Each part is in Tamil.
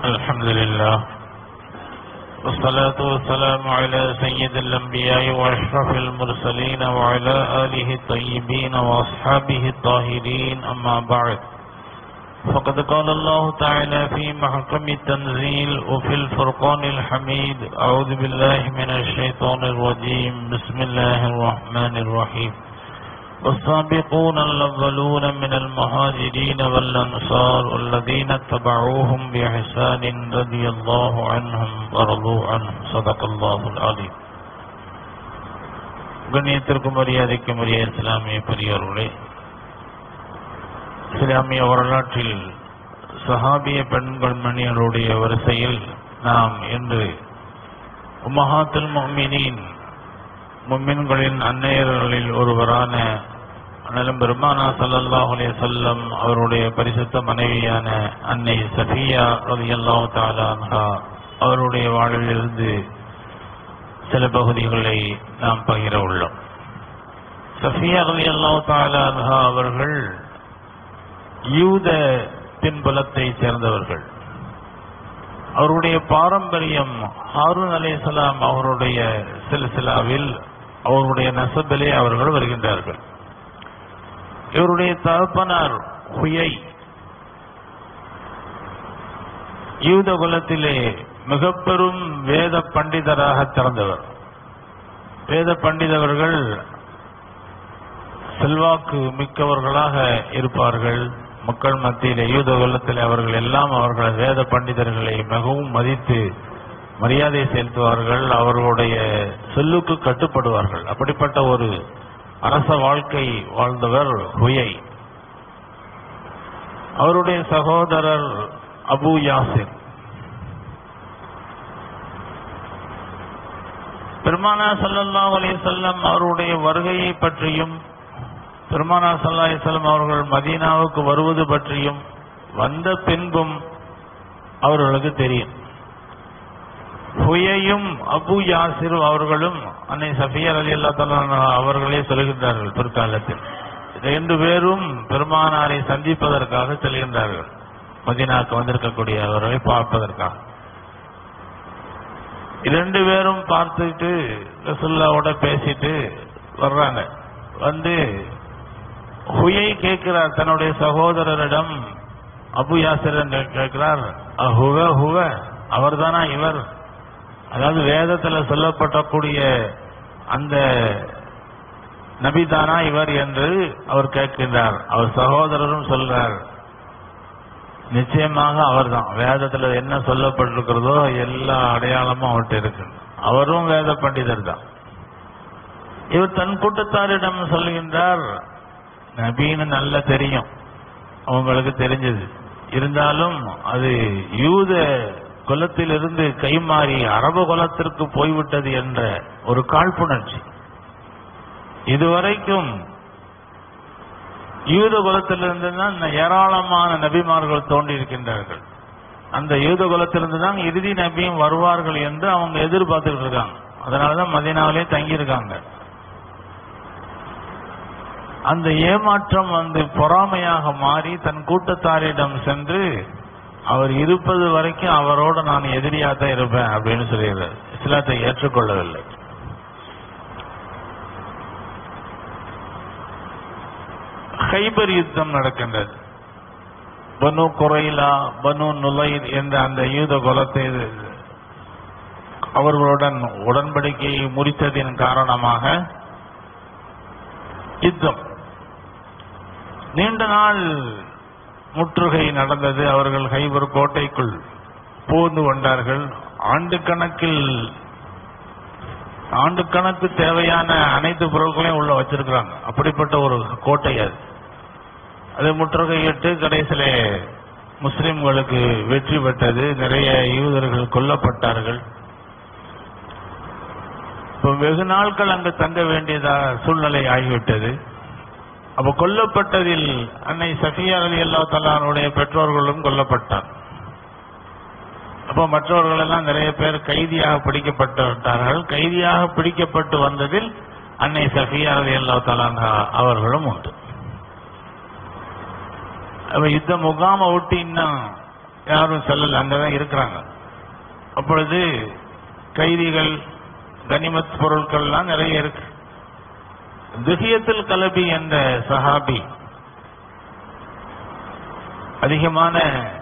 الحمد لله والصلاة والسلام على سيد الأنبياء وأشرف المرسلين وعلى آله الطيبين وأصحابه الطاهرين أما بعد فقد قال الله تعالى في محكم التنزيل وفي الفرقان الحميد أعوذ بالله من الشيطان الرجيم بسم الله الرحمن الرحيم والسابقون الأولون من المهاجرين والأنصار والذين اتبعوهم بإحسان رضي الله عنهم ورضوا عنه صدق الله العظيم கண்ணியத்திற்கும் மரியாதைக்கும் உரிய இஸ்லாமிய பெரியோர்களே இஸ்லாமிய வரலாற்றில் சஹாபிய பெண்கள் மணிகளுடைய வரிசையில் நாம் இன்று உம்மஹாத்துல் முஃமினீன் மும்மின்களின் அன்னையர்களில் ஒருவரான அண்ணலும் பெருமானா ஸல்லல்லாஹு அலைஹி வஸல்லம் அவருடைய பரிசுத்த மனைவியான அன்னை சஃபியா ரலியல்லாஹு தஆலா அன்ஹா அவருடைய வாழ்விலிருந்து சில பகுதிகளை நாம் பகிர உள்ளோம் சஃபியா ரலியல்லாஹு தஆலா அன்ஹா அவர்கள் யூத பின்புலத்தை சேர்ந்தவர்கள் அவருடைய பாரம்பரியம் ஹாரூன் அலைஹிஸ்ஸலாம் அவருடைய சிலசிலாவில் அவருடைய நசபிலே அவர்கள் வருகின்றார்கள் இவருடைய தகப்பனார் ஹுயை யூத குலத்திலே மிக பெரும் வேத பண்டிதராக திறந்தவர் வேத பண்டிதவர்கள் செல்வாக்கு மிக்கவர்களாக இருப்பார்கள் மக்கள் மத்தியிலே யூத குலத்தில் அவர்கள் எல்லாம் அவர்கள் வேத பண்டிதர்களை மிகவும் மதித்து மரியாதை செலுத்துவார்கள் அவர்களுடைய சொல்லுக்கு கட்டுப்படுவார்கள் அப்படிப்பட்ட ஒரு அரச வாழ்க்கை வாழ்ந்தவர் ஹுயை அவருடைய சகோதரர் அபு யாசின் பெருமானா சல்லல்லா அலிசல்லம் அவருடைய வருகையை பற்றியும் பெருமானா சல்லா அலிசல்லம் அவர்கள் மதீனாவுக்கு வருவது பற்றியும் வந்த பின்பும் அவர்களுக்கு தெரியும் ஹுயையும் அபு யாசிர் அவர்களும் அன்னை சஃபியர் அலி அல்லா அவர்களே சொல்கின்றார்கள் பிற்காலத்தில் ரெண்டு பேரும் பெருமானாரை சந்திப்பதற்காக செல்கின்றார்கள் மதினாக்கு வந்திருக்கக்கூடிய அவர்களை பார்ப்பதற்காக இரண்டு பேரும் பார்த்துட்டு ரசுல்லாவோட பேசிட்டு வர்றாங்க வந்து ஹுயை கேட்கிறார் தன்னுடைய சகோதரரிடம் அபு யாசிர் கேட்கிறார் ஹுவ ஹுவ அவர்தானா இவர் அதாவது வேதத்துல சொல்லப்படக்கூடிய அந்த நபிதானா இவர் என்று அவர் கேட்கின்றார் அவர் சகோதரரும் சொல்றார் நிச்சயமாக அவர்தான் வேதத்துல என்ன சொல்லப்பட்டிருக்கிறதோ எல்லா அடையாளமும் அவர்கிட்ட இருக்கு அவரும் வேத பண்டிதர் தான் இவர் தன் கூட்டத்தாரிடம் சொல்கின்றார் நபின்னு நல்லா தெரியும் அவங்களுக்கு தெரிஞ்சது இருந்தாலும் அது யூத குலத்திலிருந்து கைமாறி அரபு குலத்திற்கு போய்விட்டது என்ற ஒரு காழ்ப்புணர்ச்சி இதுவரைக்கும் யூத குலத்திலிருந்து தான் ஏராளமான நபிமார்கள் தோன்றியிருக்கின்றார்கள் அந்த யூத குலத்திலிருந்து தான் இறுதி நபியும் வருவார்கள் என்று அவங்க எதிர்பார்த்துட்டு இருக்காங்க அதனாலதான் மதினாவிலே தங்கியிருக்காங்க அந்த ஏமாற்றம் வந்து பொறாமையாக மாறி தன் கூட்டத்தாரிடம் சென்று அவர் இருப்பது வரைக்கும் அவரோட நான் எதிரியா தான் இருப்பேன் அப்படின்னு சொல்லிடுறார் இஸ்லாத்தை ஏற்றுக்கொள்ளவில்லை ஹைபர் யுத்தம் நடக்கின்றது பனு குரைலா பனு நுலைர் என்ற அந்த யூத குலத்தை அவர்களுடன் உடன்படிக்கையை முறித்ததின் காரணமாக யுத்தம் நீண்ட நாள் முற்றுகை நடந்தது அவர்கள் ஹைபர் கோட்டைக்குள் புகுந்து கொண்டார்கள் ஆண்டு கணக்கில் ஆண்டு கணக்கு தேவையான அனைத்து பொருட்களையும் உள்ள வச்சிருக்கிறாங்க அப்படிப்பட்ட ஒரு கோட்டை அது அதை முற்றுகையிட்டு கடைசியில முஸ்லிம்களுக்கு வெற்றி பெற்றது நிறைய யூதர்கள் கொல்லப்பட்டார்கள் இப்போ வெகு நாட்கள் அங்கு தங்க வேண்டியதா சூழ்நிலை ஆகிவிட்டது அப்ப கொல்லப்பட்டதில் அன்னை சஃபியா அலி அல்லா தலானுடைய பெற்றோர்களும் கொல்லப்பட்டார் அப்போ மற்றவர்கள் எல்லாம் நிறைய பேர் கைதியாக பிடிக்கப்பட்டு விட்டார்கள் கைதியாக பிடிக்கப்பட்டு வந்ததில் அன்னை சஃபியா அலி அல்லா தலான்ஹா அவர்களும் உண்டு அப்ப யுத்த முகாம விட்டு இன்னும் யாரும் செல்லல அங்கதான் இருக்கிறாங்க அப்பொழுது கைதிகள் கனிமத் பொருட்கள்லாம் நிறைய இருக்கு திஹியத்தில் கலபி என்ற சஹாபி அதிகமான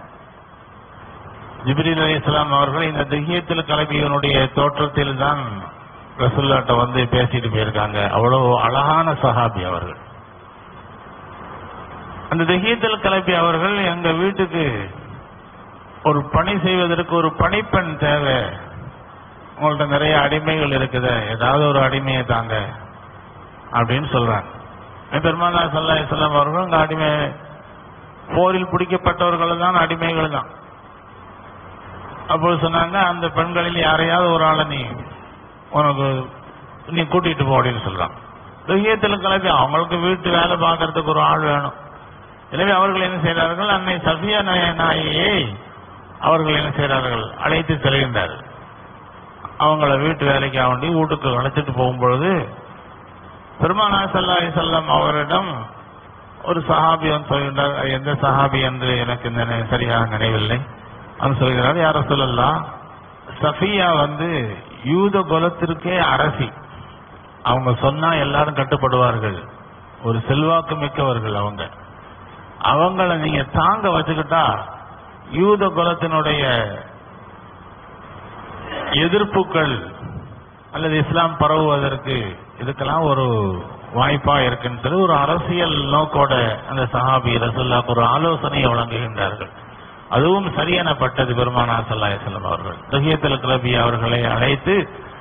ஜிப்ரீல் அலி இஸ்லாம் அவர்கள் இந்த திஹியத்தில் கலபியனுடைய தோற்றத்தில் தான் ரசுல்லாட்ட வந்து பேசிட்டு போயிருக்காங்க அவ்வளவு அழகான சஹாபி அவர்கள் அந்த திஹியத்தில் கலபி அவர்கள் எங்க வீட்டுக்கு ஒரு பணி செய்வதற்கு ஒரு பணிப்பெண் தேவை உங்கள்ட்ட நிறைய அடிமைகள் இருக்குது ஏதாவது ஒரு அடிமையை தாங்க அப்படின்னு சொல்றாங்க பெருமானா சல்லா இஸ்லாம் அவர்கள் உங்க அடிமை போரில் பிடிக்கப்பட்டவர்கள் தான் அடிமைகள் தான் அப்போது சொன்னாங்க அந்த பெண்களில் யாரையாவது ஒரு ஆளை நீ உனக்கு நீ கூட்டிட்டு போ அப்படின்னு சொல்றான் துகியத்தில் கிளம்பி அவங்களுக்கு வீட்டு வேலை பார்க்கறதுக்கு ஒரு ஆள் வேணும் எனவே அவர்கள் என்ன செய்கிறார்கள் அன்னை சஃபியா நாய- நாயையை அவர்கள் என்ன செய்கிறார்கள் அழைத்து செல்கின்றார்கள் அவங்கள வீட்டு வேலைக்கு வேண்டி வீட்டுக்கு அழைச்சிட்டு போகும்பொழுது பெருமானா சல்லா செல்லம் அவரிடம் ஒரு சஹாபி வந்து சொல்கின்றார் அது எந்த சஹாபி என்று எனக்கு நினை- சரியாக நினைவில்லை அவர் சொல்கிறார் யார சொல்லலாம் சஃபியா வந்து யூத குலத்திற்கே அரசி அவங்க சொன்னா எல்லாரும் கட்டுப்படுவார்கள் ஒரு செல்வாக்கு மிக்கவர்கள் அவங்க அவங்கள நீங்க தாங்க வச்சுக்கிட்டா யூத குலத்தினுடைய எதிர்ப்புகள் அல்லது இஸ்லாம் பரவுவதற்கு இதுக்கெல்லாம் ஒரு வாய்ப்பா இருக்குன்னு சொல்லி ஒரு அரசியல் நோக்கோட அந்த சஹாபி ரசுல்லாக்கு ஒரு ஆலோசனையை வழங்குகின்றார்கள் அதுவும் சரியானப்பட்டது பெருமானா சல்லாஹ் செல்லம் அவர்கள் தஹியத்தில் கிளபி அவர்களை அழைத்து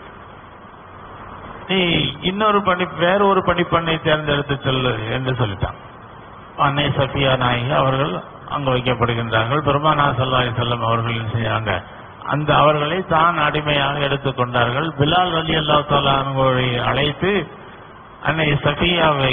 நீ இன்னொரு பணி வேற ஒரு பணிப்பெண்ணை தேர்ந்தெடுத்து செல்லு என்று சொல்லிட்டான் அன்னை சஃபியா நாயகி அவர்கள் அங்கு வைக்கப்படுகின்றார்கள் பெருமானா சல்லாஹ் செல்லம் அவர்கள் என்ன செய்யாங்க அந்த அவர்களை தான் அடிமையாக எடுத்துக்கொண்டார்கள் பிலால் அலி அல்லா தாலாவை அழைத்து அன்னை சஃபியாவை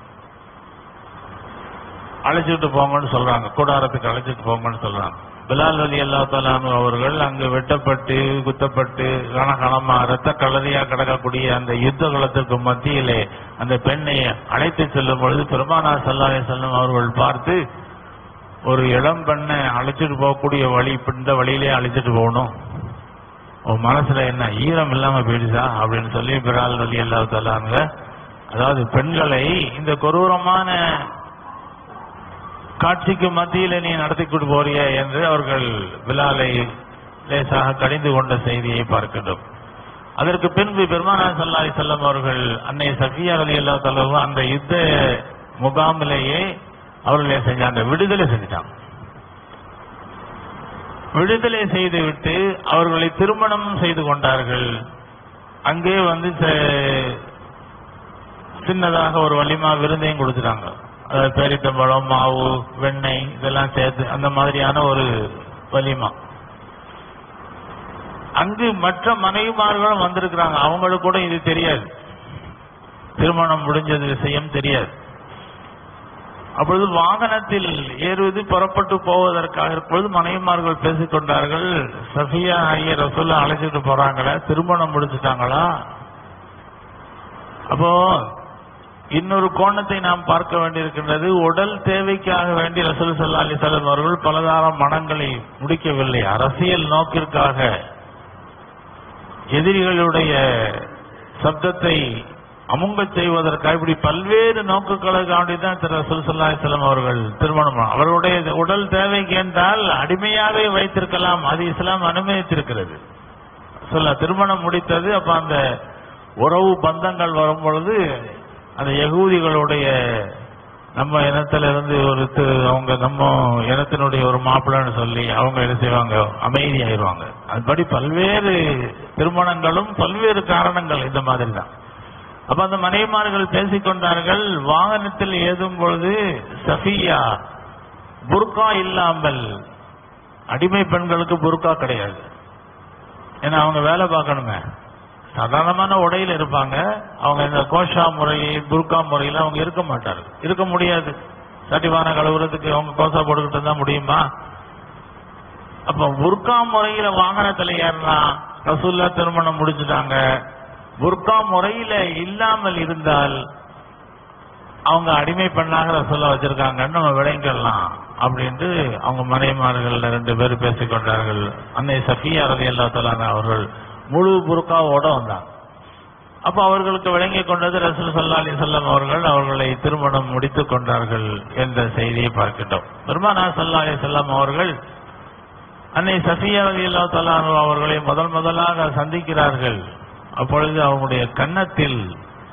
அழைச்சிட்டு போங்கன்னு சொல்றாங்க கூடாரத்துக்கு அழைச்சிட்டு போங்கன்னு சொல்றாங்க பிலால் அலி அல்லா தாலானு அவர்கள் அங்கு வெட்டப்பட்டு குத்தப்பட்டு கனகனமா ரத்த கலரியா கிடக்கக்கூடிய அந்த யுத்த களத்திற்கு மத்தியிலே அந்த பெண்ணை அழைத்து செல்லும் பொழுது பெருமானா சல்லாஹ் செல்லும் அவர்கள் பார்த்து ஒரு இளம் பெண்ணை அழைச்சிட்டு போகக்கூடிய வழி இப்ப இந்த வழியிலே அழைச்சிட்டு போகணும் உன் மனசுல என்ன ஈரம் இல்லாம போயிடுச்சா அப்படின்னு சொல்லி பிரால் அலி அல்லா தாலாங்க அதாவது பெண்களை இந்த கொடூரமான காட்சிக்கு மத்தியில நீ நடத்தி கொண்டு போறிய என்று அவர்கள் பிலாலை லேசாக கடிந்து கொண்ட செய்தியை பார்க்கின்றோம் அதற்கு பின்பு பெருமானா சல்லாஹி செல்லம் அவர்கள் அன்னை சஃபியா அலி அல்லா தலவு அந்த யுத்த முகாமிலேயே அவர்கள் என்ன செஞ்சாங்க விடுதலை செஞ்சாங்க விடுதலை செய்துவிட்டு அவர்களை திருமணம் செய்து கொண்டார்கள் அங்கே வந்து ச- சின்னதாக ஒரு வலிமா விருந்தையும் கொடுத்துட்டாங்க அதாவது பேரித்தம்பழம் மாவு வெண்ணெய் இதெல்லாம் சேர்த்து அந்த மாதிரியான ஒரு வலிமா அங்கு மற்ற மனைவிமார்களும் வந்திருக்கிறாங்க அவங்களுக்கு கூட இது தெரியாது திருமணம் முடிஞ்சது விஷயம் தெரியாது அப்பொழுது வாகனத்தில் ஏறுவது புறப்பட்டு போவதற்காக இருப்பொழுது மனைவிமார்கள் பேசிக் கொண்டார்கள் சஃபியா ஐய ரசூல்லா அழைச்சிட்டு போறாங்களா திருமணம் முடிச்சுட்டாங்களா அப்போ இன்னொரு கோணத்தை நாம் பார்க்க வேண்டியிருக்கின்றது உடல் தேவைக்காக வேண்டி ரசூல் சல்லா அலிசல்லம் அவர்கள் பலதாரம் மனங்களை முடிக்கவில்லை அரசியல் நோக்கிற்காக எதிரிகளுடைய சப்தத்தை அமுங்கச் செய்வதற்காக இப்படி பல்வேறு நோக்குகளுக்காக தான் திரு ரசூல் சல்லா அலிசல்லம் அவர்கள் திருமணம் பண்ண- அவருடைய உடல் தேவைக்கு என்றால் அடிமையாவே வைத்திருக்கலாம் அது இஸ்லாம் அனுமதித்திருக்கிறது சொல்ல திருமணம் முடித்தது அப்ப அந்த உறவு பந்தங்கள் வரும் பொழுது அந்த யகூதிகளுடைய நம்ம இனத்துல இருந்து ஒரு தி- அவங்க நம்ம இனத்தினுடைய ஒரு மாப்பிள்ளைன்னு சொல்லி அவங்க என்ன செய்வாங்க அமைதி ஆயிடுவாங்க அதுபடி பல்வேறு திருமணங்களும் பல்வேறு காரணங்கள் இந்த மாதிரி தான் அப்ப அந்த மனைவிமார்கள் பேசிக்கொண்டார்கள் வாகனத்தில் ஏதும் பொழுது சஃபியா புர்கா இல்லாமல் அடிமை பெண்களுக்கு புர்கா கிடையாது ஏன்னா அவங்க வேலை பார்க்கணுங்க சாதாரணமான உடையில இருப்பாங்க அவங்க இந்த கோஷா முறை புர்கா முறையில அவங்க இருக்க மாட்டார்கள் இருக்க முடியாது சட்டிவான கழுவுறதுக்கு அவங்க கோசா போட்டுக்கிட்டு இருந்தா முடியுமா அப்ப புர்கா முறையில வாகனத்துல ஏறினா ரசூல்லா திருமணம் முடிச்சுட்டாங்க புர்கா முறையில இல்லாமல் இருந்தால் அவங்க அடிமை பெண்ணாக ரசூல்லா வச்சிருக்காங்கன்னு நம்ம விளங்கிக்கலாம் அப்படின்ட்டு அவங்க மனைமார்கள் ரெண்டு பேரும் பேசிக் கொண்டார்கள் அன்னை சஃபியா ரதி அல்லா அவர்கள் முழு புருக்காவோட வந்தாங்க அப்ப அவர்களுக்கு விளங்கிக் கொண்டது ரசூல் சல்லா அலி சொல்லம் அவர்கள் அவர்களை திருமணம் முடித்துக் கொண்டார்கள் என்ற செய்தியை பார்க்கின்றோம் பெருமானா சல்லா அலி சொல்லம் அவர்கள் அன்னை சஃபியா அலி அல்லா தலானு அவர்களை முதல் முதலாக சந்திக்கிறார்கள் அப்பொழுது அவங்களுடைய கன்னத்தில்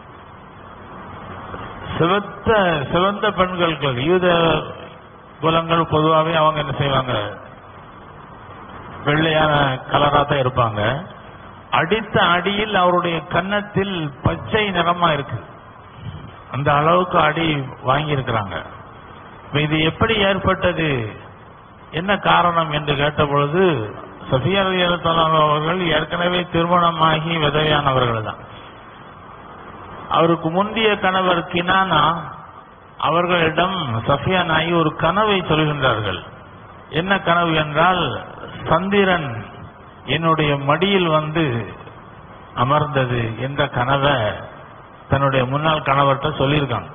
சிவந்த சிவந்த பெண்களுக்கு யூத குலங்கள் பொதுவாகவே அவங்க என்ன செய்வாங்க வெள்ளையான கலரா தான் இருப்பாங்க அடித்த அடியில் அவருடைய கன்னத்தில் பச்சை நிறமா இருக்கு அந்த அளவுக்கு அடி வாங்கி இருக்கிறாங்க இது எப்படி ஏற்பட்டது என்ன காரணம் என்று கேட்ட பொழுது சஃபியா அலி அவர்கள் ஏற்கனவே திருமணமாகி விதவையானவர்கள் தான் அவருக்கு முந்தைய கணவர் கினானா அவர்களிடம் சஃபியா நாயி ஒரு கனவை சொல்கின்றார்கள் என்ன கனவு என்றால் சந்திரன் என்னுடைய மடியில் வந்து அமர்ந்தது என்ற கனவை தன்னுடைய முன்னாள் கணவர்கிட்ட சொல்லியிருக்காங்க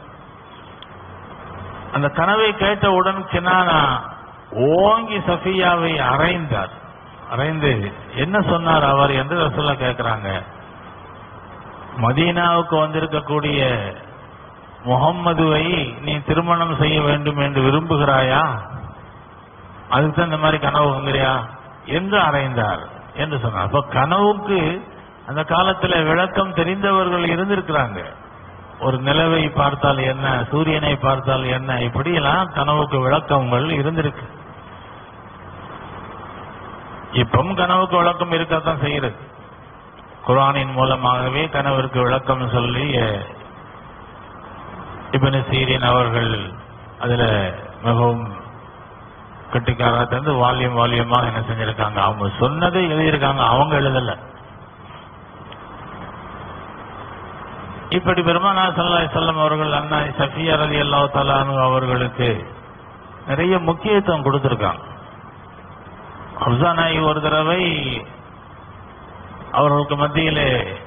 அந்த கனவை கேட்டவுடன் கினானா ஓங்கி சஃபியாவை அறைந்தார் அறைந்து என்ன சொன்னார் அவர் என்று ரசூல்லா கேட்கிறாங்க மதீனாவுக்கு வந்திருக்கக்கூடிய முகம்மதுவை நீ திருமணம் செய்ய வேண்டும் என்று விரும்புகிறாயா அதுக்கு தான் இந்த மாதிரி கனவு வாங்குறியா என்று அறைந்தார் என்று சொன்னார் அப்ப கனவுக்கு அந்த காலத்துல விளக்கம் தெரிந்தவர்கள் இருந்திருக்கிறாங்க ஒரு நிலவை பார்த்தால் என்ன சூரியனை பார்த்தால் என்ன இப்படியெல்லாம் கனவுக்கு விளக்கங்கள் இருந்திருக்கு இப்பவும் கனவுக்கு விளக்கம் இருக்கத்தான் செய்கிறது குரானின் மூலமாகவே கணவருக்கு விளக்கம் சொல்லி இபனு சீரியன் அவர்கள் அதுல மிகவும் கட்டிக்காரா தந்து வால்யூம் வால்யூமாக என்ன செஞ்சிருக்காங்க அவங்க சொன்னதை எழுதியிருக்காங்க அவங்க எழுதல இப்படி பெருமானா சல்லாய் செல்லம் அவர்கள் அண்ணா சஃபியா அலி அல்லா தலானு அவர்களுக்கு நிறைய முக்கியத்துவம் கொடுத்திருக்காங்க ஹப்சானாயி ஒரு தடவை அவர்களுக்கு மத்தியிலே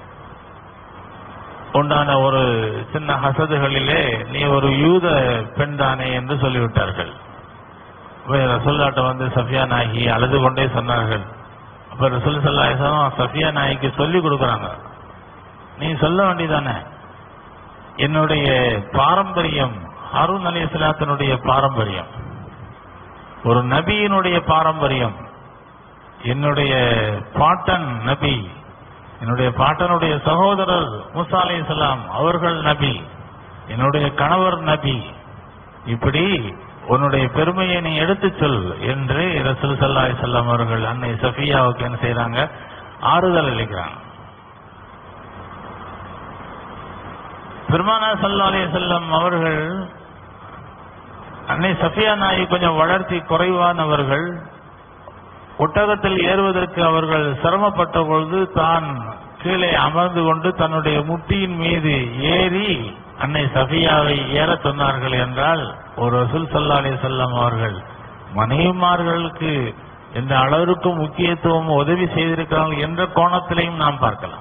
உண்டான ஒரு சின்ன ஹசதுகளிலே நீ ஒரு யூத பெண் தானே என்று சொல்லிவிட்டார்கள் ரசுல்லாட்ட வந்து சஃபியா நாயகி அழுது கொண்டே சொன்னார்கள் அப்ப ரசூல் சல்லாஹம் சஃபியா நாய்க்கு சொல்லி கொடுக்கறாங்க நீ சொல்ல வேண்டியதானே என்னுடைய பாரம்பரியம் ஹாரூன் அலி இஸ்லாத்தினுடைய பாரம்பரியம் ஒரு நபியினுடைய பாரம்பரியம் என்னுடைய பாட்டன் நபி என்னுடைய பாட்டனுடைய சகோதரர் முசா அலி இஸ்லாம் அவர்கள் நபி என்னுடைய கணவர் நபி இப்படி உன்னுடைய பெருமையை நீ எடுத்துச் சொல் என்று ரசூல் சல்லாஹ் செல்லம் அவர்கள் அன்னை சஃபியாவுக்கு என்ன செய்யறாங்க ஆறுதல் அளிக்கிறாங்க பெருமானா சல்லா அலி செல்லம் அவர்கள் அன்னை சஃபியா நாயி கொஞ்சம் வளர்ச்சி குறைவானவர்கள் ஒட்டகத்தில் ஏறுவதற்கு அவர்கள் சிரமப்பட்ட பொழுது தான் கீழே அமர்ந்து கொண்டு தன்னுடைய முட்டியின் மீது ஏறி அன்னை சஃபியாவை ஏற சொன்னார்கள் என்றால் ஒரு ரசூல் சல்லா அலி செல்லம் அவர்கள் மனைவிமார்களுக்கு எந்த அளவிற்கு முக்கியத்துவம் உதவி செய்திருக்கிறார்கள் என்ற கோணத்திலையும் நாம் பார்க்கலாம்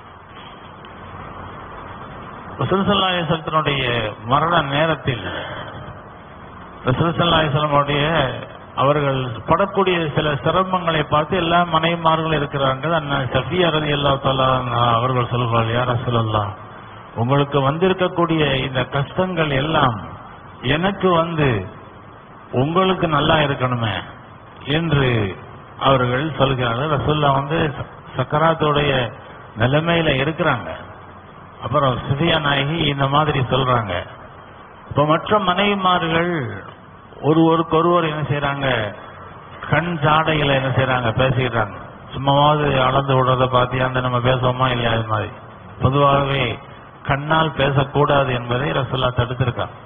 ரசூல் சல்லா அலிசத்தினுடைய மரண நேரத்தில் ரசூல் சல்லா அலிஸ்லமுடைய அவர்கள் படக்கூடிய சில சிரமங்களை பார்த்து எல்லா மனைவிமார்களும் இருக்கிறார்கள் அண்ணா சஃபி அரதி அல்லா அவர்கள் சொல்கிறார்கள் யார் ரசூலல்லா உங்களுக்கு வந்திருக்கக்கூடிய இந்த கஷ்டங்கள் எல்லாம் எனக்கு வந்து உங்களுக்கு நல்லா இருக்கணுமே என்று அவர்கள் சொல்கிறார்கள் ரசூல்லா வந்து சக்கராத்துடைய நிலைமையில இருக்கிறாங்க அப்புறம் சிபியா நாயகி இந்த மாதிரி சொல்றாங்க இப்ப மற்ற மனைவிமார்கள் ஒருவருக்கு ஒருவர் என்ன செய்யறாங்க கண் ஜாடையில என்ன செய்யறாங்க பேசிக்கிறாங்க சும்மாவது அளந்து விடுறத பார்த்து அந்த நம்ம பேசுவோமா இல்லையா அது மாதிரி பொதுவாகவே கண்ணால் பேசக்கூடாது என்பதை ரசோல்லா தடுத்திருக்காங்க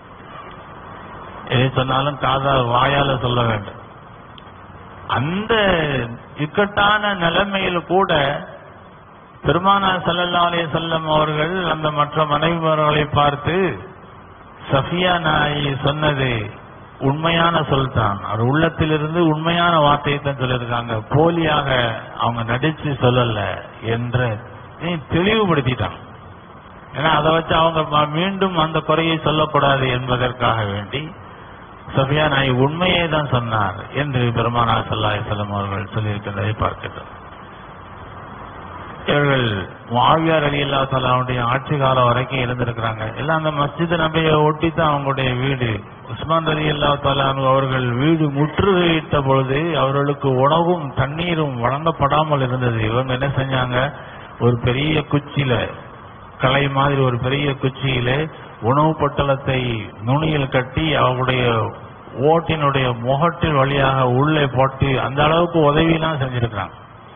எதை சொன்னாலும் காதா வாயால சொல்ல வேண்டும் அந்த இக்கட்டான நிலைமையில் கூட பெருமானா சல்லல்லா அலைய செல்லம் அவர்கள் அந்த மற்ற மனைவிமார்களை பார்த்து சஃபியா நாய் சொன்னது உண்மையான சொல் தான் அவர் உள்ளத்திலிருந்து உண்மையான வார்த்தையை தான் சொல்லியிருக்காங்க போலியாக அவங்க நடிச்சு சொல்லல என்று தெளிவுபடுத்திட்டாங்க ஏன்னா அதை வச்சு அவங்க ம- மீண்டும் அந்த குறையை சொல்லக்கூடாது என்பதற்காக வேண்டி சஃபியா நாய் உண்மையே தான் சொன்னார் என்று பெருமானா சல்லாஹ் செல்லம் அவர்கள் சொல்லியிருக்கிறதை பார்க்கின்றோம் இவர்கள் மாவியார் அலி அல்லா தலாவுடைய ஆட்சி காலம் வரைக்கும் இருந்திருக்கிறாங்க எல்லாம் அந்த மஸ்ஜித் நபியை ஒட்டி தான் அவங்களுடைய வீடு உஸ்மான் அலி அல்லா தலானு அவர்கள் வீடு முற்றுகையிட்ட பொழுது அவர்களுக்கு உணவும் தண்ணீரும் வழங்கப்படாமல் இருந்தது இவங்க என்ன செஞ்சாங்க ஒரு பெரிய குச்சியில களை மாதிரி ஒரு பெரிய குச்சியில உணவு பொட்டலத்தை நுனியில் கட்டி அவருடைய ஓட்டினுடைய முகட்டின் வழியாக உள்ளே போட்டு அந்த அளவுக்கு உதவியெல்லாம் செஞ்சிருக்கிறாங்க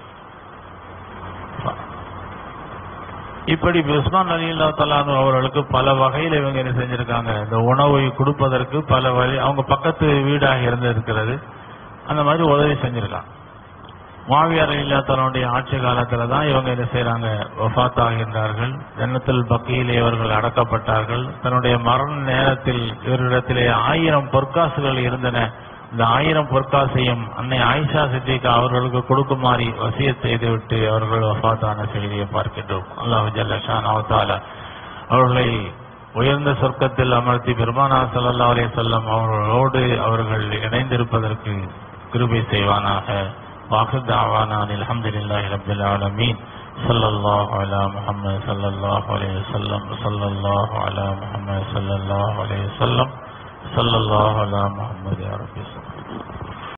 இப்படி உஸ்மான் அலி அல்லா தலானு அவர்களுக்கு பல வகையில் இவங்க என்ன செஞ்சிருக்காங்க இந்த உணவை கொடுப்பதற்கு பல வழி அவங்க பக்கத்து வீடாக இருந்திருக்கிறது அந்த மாதிரி உதவி செஞ்சிருக்காங்க மாவியார் இல்லா தன்னுடைய ஆட்சி காலத்துல தான் இவங்க என்ன செய்யறாங்க வஃத் ஆகின்றார்கள் ஜன்னத்தில் பக்கியிலே இவர்கள் அடக்கப்பட்டார்கள் தன்னுடைய மரண நேரத்தில் இவரிடத்திலே ஆயிரம் பொற்காசுகள் இருந்தன இந்த ஆயிரம் பொற்காசையும் அன்னை ஆயிஷா சித்திகா அவர்களுக்கு கொடுக்குமாறி வசியத் செய்துவிட்டு அவர்கள் வஃபாத்தான செய்தியை பார்க்கின்றோம் அல்லாஹ் ஜல்லஷான் அவத்தால அவர்களை உயர்ந்த சொர்க்கத்தில் அமர்த்தி பெருமானா ஸல்லல்லாஹு அலைஹி வஸல்லம் அவர்களோடு அவர்கள் இணைந்திருப்பதற்கு கிருபை செய்வானாக واخر دعوانا ان الحمد لله رب العالمين صلى الله على محمد صلى الله عليه وسلم صلى الله على محمد صلى الله عليه وسلم صلى الله على محمد يا رب